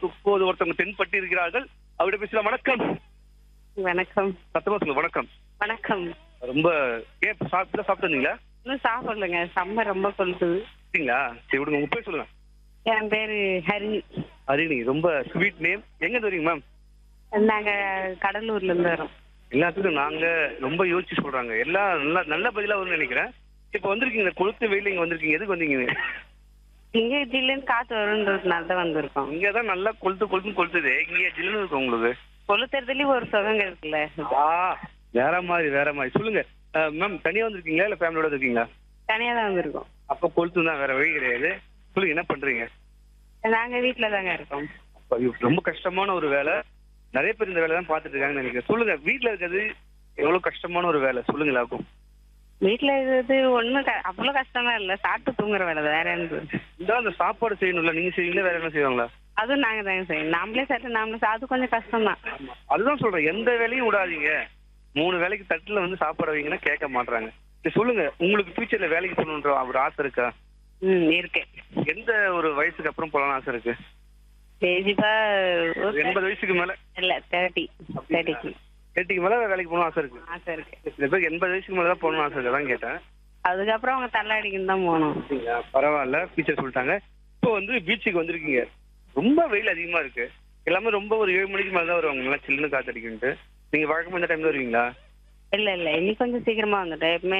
இப்போது ஒருத்தவங்க தென்பட்டு இருக்கிறார்கள் அவருடைய பேசலாம் வணக்கம் வணக்கம் சத்தமா சொல்லுங்க வணக்கம் வணக்கம் ரொம்ப ஏன் சாப்பிட்டு சாப்பிட்டு வந்தீங்களா இன்னும் சாப்பிடலங்க செம்ம ரொம்ப கொளுத்துது சரிங்களா சரி விடுங்க உங்க பேர் சொல்லுங்க என் பேரு ஹரிணி ஹரிணி ரொம்ப ஸ்வீட் நேம் எங்க இருந்து வரீங்க மேம் நாங்க கடலூர்ல இருந்து வரோம் எல்லாத்துக்கும் நாங்க ரொம்ப யோசிச்சு சொல்றாங்க எல்லாம் நல்ல நல்ல பதிலா வரும்னு நினைக்கிறேன் இப்ப வந்திருக்கீங்க கொளுத்து வெயில இங்க வந்திருக்கீங்க எதுக்கு வந்தீங்க இங்க ஜில்லுன்னு காத்து வரும்ன்றதுனால தான் வந்திருக்கோம் இங்க தான் நல்லா கொளுத்து கொளுத்துன்னு கொளுத்துது இங்க ஜில்லுன்னு இருக்கு உங்களுக்கு கொளுத்துறதுலயும் ஒரு சுகம் இருக்குல்ல ஆ வேற மாதிரி வேற மாதிரி சொல்லுங்க மேம் தனியா வந்திருக்கீங்களா இல்ல ஃபேமிலியோட இருக்கீங்களா தனியா தான் வந்திருக்கோம் அப்ப கொளுத்து தான் வேற வழி கிடையாது சொல்லுங்க என்ன பண்றீங்க நாங்க வீட்டுல தாங்க இருக்கோம் அப்ப இது ரொம்ப கஷ்டமான ஒரு வேலை நிறைய பேர் இந்த வேலை தான் பாத்துட்டு இருக்காங்கன்னு நினைக்கிறேன் சொல்லுங்க வீட்ல இருக்கிறது எவ்வளவு கஷ்டமான ஒரு வேலை சொல்லுங்க எல்லாருக்கும் வீட்டுல இருக்கிறது ஒண்ணும் க- அவ்வளவு கஷ்டமா இல்ல சாப்பிட்டு தூங்குற வேலை தான், வேற என்ன இந்த அந்த சாப்பாடு செய்யணும்ல நீங்க செய்வீங்களா வேற என்ன செய்வாங்களா அதுவும் நாங்க தாங்க செய்யணும் நாமளே சாப்பிட்டு நாமளே சா- அது கொஞ்சம் கஷ்டம் தான் அதுதான் சொல்றேன் எந்த வேலையும் விடாதீங்க மூணு வேலைக்கு தட்டுல வந்து சாப்பாடு வைங்கன்னா கேட்க மாட்றாங்க சரி சொல்லுங்க உங்களுக்கு ஃபியூச்சர்ல வேலைக்கு போகணுன்ற ஒரு ஆசை இருக்கா ம் இருக்கு எந்த ஒரு வயசுக்கு அப்புறம் போகலாம்னு ஆசை இருக்கு பேசிப்பா ஒரு எண்பது வயசுக்கு மேல இல்ல தேர்ட்டி தேர்ட்டிக்கு எட்டுக்கு மேல வேலைக்கு போகணும் ஆசை இருக்கு ஆசை இருக்கு சில பேருக்கு எண்பது வயசுக்கு மேல தான் போகணும்னு ஆசை இருக்கு அதான் கேட்டேன் அதுக்கப்புறம் அவங்க தள்ளாடிக்குன்னு தான் போகணும் அப்படிங்களா? பரவாயில்ல ஃபியூச்சர் சொல்லிட்டாங்க இப்போ வந்து பீச்சுக்கு வந்திருக்கீங்க ரொம்ப வெயில் அதிகமா இருக்கு எல்லாமே ரொம்ப ஒரு ஏழு மணிக்கு மேல தான் வருவாங்க நல்லா சில்லுன்னு காத்தடிக்குன்ட்டு நீங்க வழக்கமா இந்த டைம்ல வருவீங்களா இல்ல இல்ல இன்னைக்கு கொஞ்சம் சீக்கிரமா வந்துட்டோம் எப்பவுமே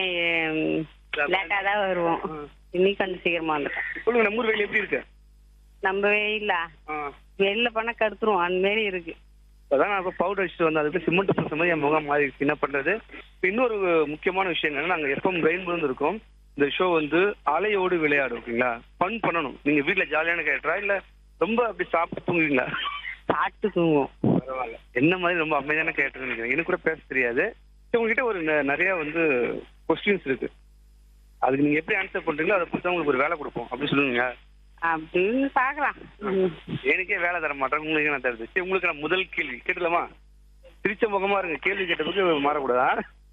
லேட்டா தான் வருவோம் இன்னைக்கு கொஞ்சம் சீக்கிரமா வந்துட்டோம் சொல்லுங்க நம்ம ஊர் வெயில் எப்படி இருக்கு நம்ம வெயிலா வெளில போனா கடுத்துருவோம் அந்த மாரி இருக்கு அதான் நான் இப்போ பவுடர் அடிச்சுட்டு வந்தேன் அதுக்கு சிமெண்ட் பூச மாதிரி என் முகம் மாறிடுச்சு என்ன பண்றது இப்ப இன்னொரு முக்கியமான விஷயம் என்னன்னா நாங்க எப்பவும் ரெயின்போ இருக்கோம் இந்த ஷோ வந்து அலையோடு விளையாடும் ஓகேங்களா ஃபன் பண்ணணும் நீங்க வீட்ல ஜாலியான கேரக்டரா இல்ல ரொம்ப அப்படி சாப்பிட்டு தூங்குவீங்களா சாப்பிட்டு தூங்குவோம் பரவாயில்ல என்ன மாதிரி ரொம்ப அமைதியான கேரக்டர் நினைக்கிறேன் எனக்கு கூட பேச தெரியாது சரி, உங்ககிட்ட ஒரு ந- நிறைய வந்து கொஸ்டின்ஸ் இருக்கு அதுக்கு நீங்க எப்படி ஆன்சர் பண்றீங்களோ அதை பொறுத்து உங்களுக்கு ஒரு வேலை கொடுப்போம் அப்படி சொல்லுங்க அப்படின்னு பாக்கலாம் ம். எனக்கே வேலை தர மாட்டேன் உங்களுக்கு நான் தருது சரி உங்களுக்கு நான் முதல் கேள்வி கேட்டுலாமா சிரிச்ச முகமா இருங்க கேள்வி கேட்டதுக்கு மாறக்கூடாதா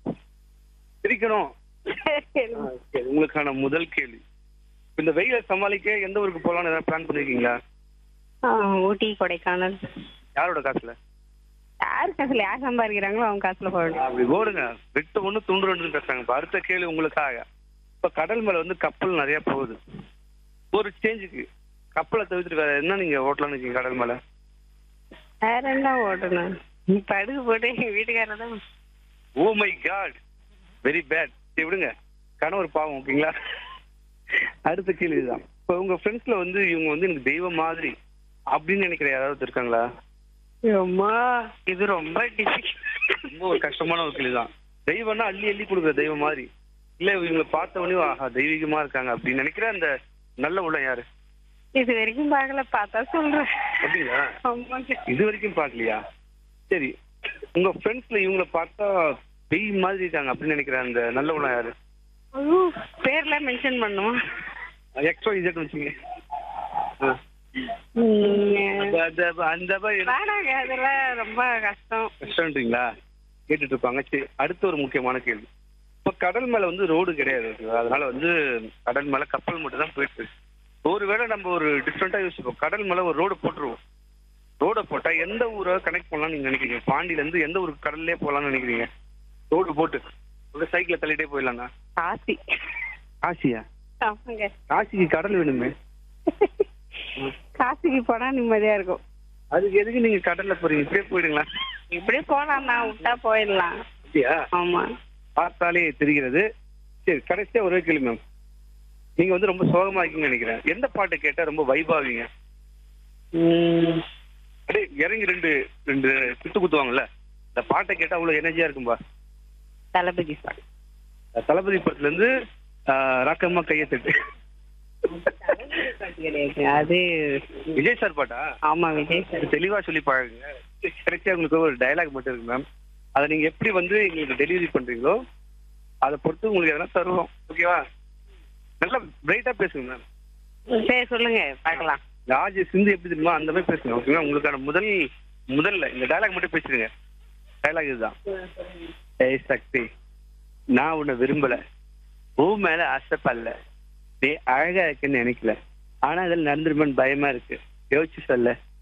சிரிக்கணும் சரி. ஆ, சரி, உங்களுக்கான முதல் கேள்வி இந்த வெயிலை சமாளிக்க எந்த ஊருக்கு போகலாம்னு ஏதாவது பிளான் பண்ணிருக்கீங்களா ஆ, ஊட்டி கொடைக்கானல் யாரோட காசுல யார் காசுல யார் சம்பாதிக்கிறாங்களோ அவங்க காசுல போகணும் அப்படி ஓடுங்க வெட்டு ஒண்ணு துண்டு ரெண்டுன்னு பேசுறாங்க இப்ப அடுத்த கேள்வி உங்களுக்காக இப்ப கடல் மேல வந்து கப்பல் நிறைய போகுது ஒரு சேஞ்சுக்கு கப்பலை தவிர்த்துட்டு வேற என்ன நீங்க ஓட்டலாம்னு இருக்கீங்க கடல் மேல வேற என்ன ஓட்டணும் நீ படுகு போட்டு எங்க வீட்டுக்காரர் தான் oh my God very bad சரி விடுங்க கணவர் பாவம் ஓகேங்களா அடுத்த கேள்வி இதுதான் இப்ப உங்க ஃப்ரெண்ட்ஸ்ல வந்து இவங்க வந்து எனக்கு தெய்வம் மாதிரி அப்படின்னு நினைக்கிற யாராவது இருக்காங்களா அம்மா இது ரொம்ப டிஃபிகல்ட் ரொம்ப ஒரு கஷ்டமான ஒரு கேள்வி தான் தெய்வம்னா அள்ளி அள்ளி கொடுக்குற தெய்வம் மாதிரி இல்ல இவங்களை பார்த்த உடனே ஆஹா தெய்வீகமா இருக்காங்க அப்படின்னு நினைக்கிற அந்த நல்ல உள்ளம் யாரு இது வரைக்கும் பார்க்கல பார்த்தா சொல்றேன் அப்படிங்களா ஆமாங்க இது வரைக்கும் பார்க்கலையா சரி உங்க ஃப்ரெண்ட்ஸ்ல இவங்கள பார்த்தா பெய் மாதிரி இருக்காங்க அப்படின்னு நினைக்கிற அந்த நல்ல உள்ளம் யாரு ஐயோ, பேர்லாம் மென்ஷன் பண்ணுமா எக்ஸ்ட்ரா இஜெட் வச்சுங்க ஆ. ம், அந்த- அந்த- அந்த மாதிரி வேணாங்க அதெல்லாம் ரொம்ப கஷ்டம் கஷ்டம்ன்றீங்களா கேட்டுட்டு இருப்பாங்க சரி அடுத்த ஒரு முக்கியமான கேள்வி இப்ப கடல் மேல வந்து ரோடு கிடையாது ஓகேவா? அதனால வந்து கடல் மேல கப்பல் மட்டும் தான் போயிட்டு இருக்கு ஒருவேளை நம்ம ஒரு டிஃப்ரெண்டா யோசிப்போம் கடல் மேல ஒரு ரோடு போட்டுருவோம் ரோட போட்டா எந்த ஊரை கனெக்ட் பண்ணலாம்னு நீங்க நினைக்கிறீங்க பாண்டியில இருந்து எந்த ஊருக்கு கடல்லே போகலாம்னு நினைக்கிறீங்க ரோடு போட்டு ஒரு சைக்கிள தள்ளிட்டே போயிடலாம்னா காசி காசியா ஆமாங்க காசிக்கு கடல் வேணுமே காசிக்கு போனா நிம்மதியா இருக்கும் அதுக்கு எதுக்கு நீங்க கடல்ல போறீங்க இப்படியே போயிடுங்களா இப்படியே போலாம் நான் விட்டா போயிடலாம் அப்படியா ஆமா பார்த்தாலே தெரிகிறது சரி கடைசியா ஒரே கேள்வி மேம் நீங்க வந்து ரொம்ப சோகமா இருக்கீங்கன்னு நினைக்கிறேன் எந்த பாட்டு கேட்டா ரொம்ப வைபாவீங்க ம், அப்படியே இறங்கி ரெண்டு ரெண்டு குத்து குத்துவாங்கல்ல இந்த பாட்டை கேட்டா அவ்வளவு எனர்ஜியா இருக்கும்பா தளபதி சார் தளபதி படத்துல இருந்து ஆஹ், ராக்கம்மா கையை தட்டு கிடையாது அது விஜய் சார் பாட்டா ஆமா விஜய் சார் இது தெளிவா சொல்லி பாருங்க கடைசியா உங்களுக்கு ஒரு டயலாக் மட்டும் இருக்கு மேம் அதை நீங்க எப்படி வந்து எங்களுக்கு டெலிவரி பண்றீங்களோ அதை பொறுத்து உங்களுக்கு எதனா தருவோம் ஓகேவா நல்லா பிரைட்டா பேசுங்க மேம் சரி சொல்லுங்க பார்க்கலாம் ராஜ சிந்து எப்படி தெரியுமா அந்த மாதிரி பேசுங்க ஓகேங்களா உங்களுக்கான முதல் முதல்ல இந்த டயலாக் மட்டும் பேசிடுங்க டயலாக் இதுதான் ஏய் சக்தி நான் உன்னை விரும்பல பூ மேல ஆசைப்படல நீ அழகா இருக்குன்னு நினைக்கல ஆனா அதில் நடந்துருமேன்னு பயமா இருக்கு யோசிச்சு சொல்ல